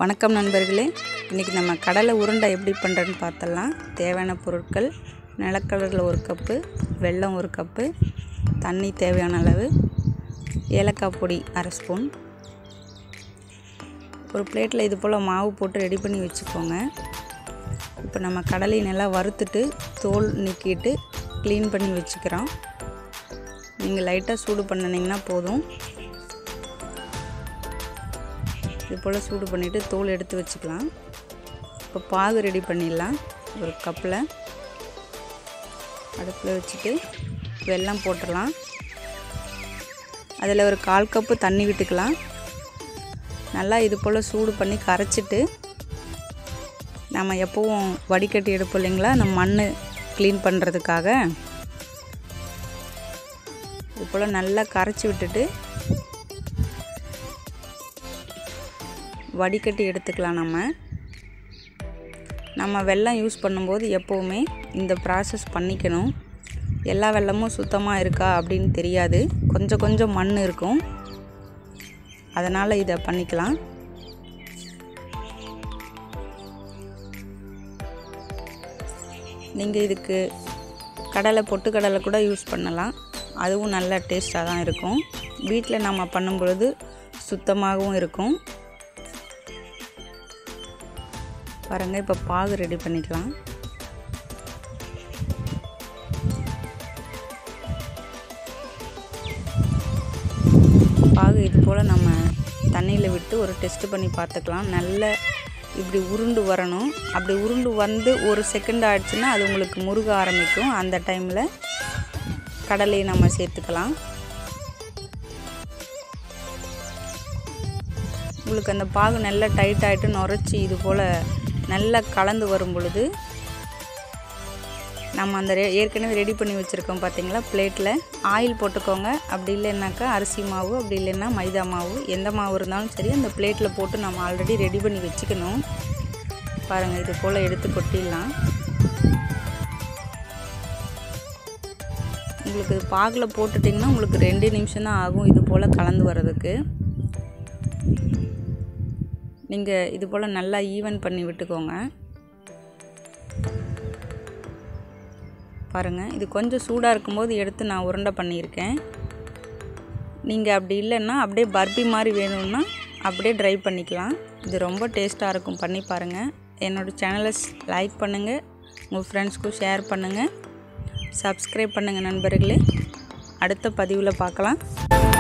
வணக்கம் நண்பர்களே இன்றைக்கி நம்ம கடலை உருண்டை எப்படி பண்ணுறேன்னு பார்த்தலாம் தேவையான பொருட்கள் நிலக்கடலை ஒரு கப்பு வெல்லம் ஒரு கப்பு தண்ணி தேவையான அளவு ஏலக்காய் பொடி அரை ஸ்பூன் ஒரு பிளேட்டில் இது போல் மாவு போட்டு ரெடி பண்ணி வச்சுக்கோங்க இப்போ நம்ம கடலையை நல்லா வறுத்துட்டு தோல் நீக்கிட்டு க்ளீன் பண்ணி வச்சுக்கிறோம் நீங்கள் லைட்டாக சூடு பண்ணினீங்கன்னா போதும் இது போல் சூடு பண்ணிவிட்டு தோல் எடுத்து வச்சுக்கலாம் இப்போ பாகு ரெடி பண்ணிடலாம் ஒரு கப்பில் அடுப்பில் வச்சுட்டு வெல்லம் போட்டுடலாம் அதில் ஒரு கால் கப்பு தண்ணி விட்டுக்கலாம் நல்லா இது போல் சூடு பண்ணி கரைச்சிட்டு நம்ம எப்போவும் வடிகட்டி எடுப்போம் இல்லைங்களா நம்ம மண் க்ளீன் பண்ணுறதுக்காக இது போல் நல்லா கரைச்சி விட்டுட்டு வடிகட்டி எடுத்துக்கலாம் நம்ம நம்ம வெல்லம் யூஸ் பண்ணும்போது எப்போவுமே இந்த ப்ராசஸ் பண்ணிக்கணும் எல்லா வெல்லமும் சுத்தமாக இருக்கா அப்படின்னு தெரியாது கொஞ்சம் கொஞ்சம் மண் இருக்கும் அதனால் இதை பண்ணிக்கலாம் நீங்கள் இதுக்கு கடலை பொட்டுக்கடலை கூட யூஸ் பண்ணலாம் அதுவும் நல்ல டேஸ்ட்டாக தான் இருக்கும் வீட்டில் நம்ம பண்ணும் பொழுது சுத்தமாகவும் இருக்கும் பாருங்கள் இப்போ பாகு ரெடி பண்ணிக்கலாம் பாகு இது போல் நம்ம தண்ணியில் விட்டு ஒரு டெஸ்ட் பண்ணி பார்த்துக்கலாம் நல்ல இப்படி உருண்டு வரணும் அப்படி உருண்டு வந்து ஒரு செகண்ட் ஆயிடுச்சுன்னா அது உங்களுக்கு முருக ஆரம்பிக்கும் அந்த டைமில் கடலையை நம்ம சேர்த்துக்கலாம் உங்களுக்கு அந்த பாகு நல்லா டைட் ஆகிட்டு நுரைச்சி இது போல் நல்லா கலந்து வரும் பொழுது நம்ம அந்த ரெ ஏற்கனவே ரெடி பண்ணி வச்சுருக்கோம் பார்த்தீங்களா பிளேட்டில் ஆயில் போட்டுக்கோங்க அப்படி இல்லைன்னாக்கா அரிசி மாவு அப்படி இல்லைன்னா மைதா மாவு எந்த மாவு இருந்தாலும் சரி அந்த பிளேட்டில் போட்டு நம்ம ஆல்ரெடி ரெடி பண்ணி வச்சுக்கணும் பாருங்கள் இது போல் எடுத்து கொட்டிடலாம் உங்களுக்கு இது பாகில் போட்டுட்டிங்கன்னா உங்களுக்கு ரெண்டு நிமிஷம் தான் ஆகும் இது போல் கலந்து வர்றதுக்கு நீங்கள் இது போல் நல்லா ஈவன் பண்ணி விட்டுக்கோங்க பாருங்கள் இது கொஞ்சம் சூடாக இருக்கும்போது எடுத்து நான் உருண்டை பண்ணியிருக்கேன் நீங்கள் அப்படி இல்லைன்னா அப்படியே பர்பி மாதிரி வேணும்னா அப்படியே ட்ரை பண்ணிக்கலாம் இது ரொம்ப டேஸ்ட்டாக இருக்கும் பண்ணி பாருங்கள் என்னோடய சேனலை லைக் பண்ணுங்கள் உங்கள் ஃப்ரெண்ட்ஸ்க்கும் ஷேர் பண்ணுங்கள் சப்ஸ்கிரைப் பண்ணுங்கள் நண்பர்களே அடுத்த பதிவில் பார்க்கலாம்